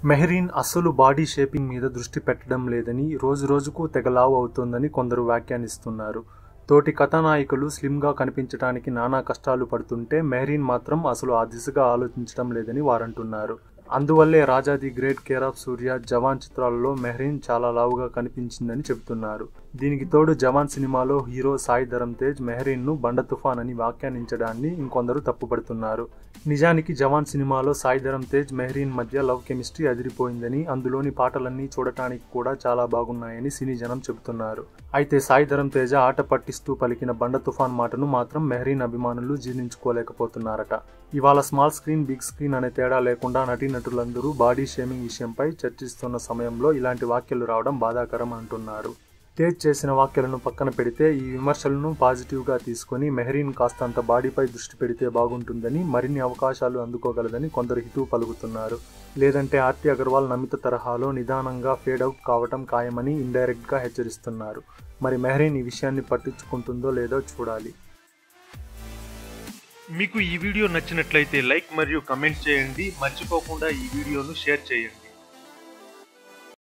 మెహరీన్ అస్సలు body shaping మీద దృష్టి పెట్టడం లేదని రోజురోజుకు తెగ లావు అవుతోందని కొందరు వ్యాఖ్యానిస్తున్నారు తోటి కథానాయకులు స్లిమ్గా కనిపించడానికి నానా కష్టాలు పడుతుంటే మెహరీన్ మాత్రం అసలు ఆ దిశగా ఆలోచించడం లేదని వారంటున్నారు అందువల్లే Raja the great care of Surya Jawan చిత్రాలలో మెహరీన్ చాలా లావుగా కనిపించిందని చెబుతున్నారు దీనికి తోడు జవాన్ సినిమాలో హీరో సాయి ధరమ్ తేజ్ మెహరీన్ను బండ తుఫాన్ అని వ్యాఖ్యానించడాన్ని ఇంకొందరు తప్పుపడుతున్నారు నిజానికి జవాన్ సినిమాలో సాయి ధరమ్ తేజ్ మెహరీన్ మధ్య లవ్ కెమిస్ట్రీ అదిరిపోయిందని అందులోని పాటలన్నీ చూడటానికి కూడా చాలా బాగున్నాయని సినీ జనం చెబుతున్నారు అయితే సాయి ధరమ్ తేజ ఆట పట్టిస్తూ పలికిన బండ తుఫాన్ మాటను మాత్రం మెహరీన్ అభిమానులు జీర్ణించుకోలేకపోతున్నారట ఇవాళ స్మాల్ స్క్రీన్ బిగ్ స్క్రీన్ అనే తేడా లేకుండా నటీనటులందరూ బాడీ షేమింగ్ విషయంపై చర్చిస్తున్న సమయంలో ఇలాంటి వాక్యాలు రావడం బాధాకరం అంటున్నారు తేజ్ చేసిన వ్యాఖ్యలను పక్కన పెడితే ఈ విమర్శలను పాజిటివ్గా తీసుకొని మెహరీన్ కాస్తంత బాడీపై దృష్టి పెడితే బాగుంటుందని మరిన్ని అవకాశాలు అందుకోగలదని కొందరు హితవు పలుకుతున్నారు లేదంటే ఆర్తి అగర్వాల్ నమిత తరహాలో నిదానంగా ఫేడ్ అవుట్ కావటం ఖాయమని ఇండైరెక్ట్గా హెచ్చరిస్తున్నారు మరి మెహరీన్ ఈ విషయాన్ని పట్టించుకుంటుందో లేదో చూడాలి మీకు ఈ వీడియో నచ్చినట్లయితే లైక్ మరియు కమెంట్ చేయండి మర్చిపోకుండా ఈ వీడియోను షేర్ చేయండి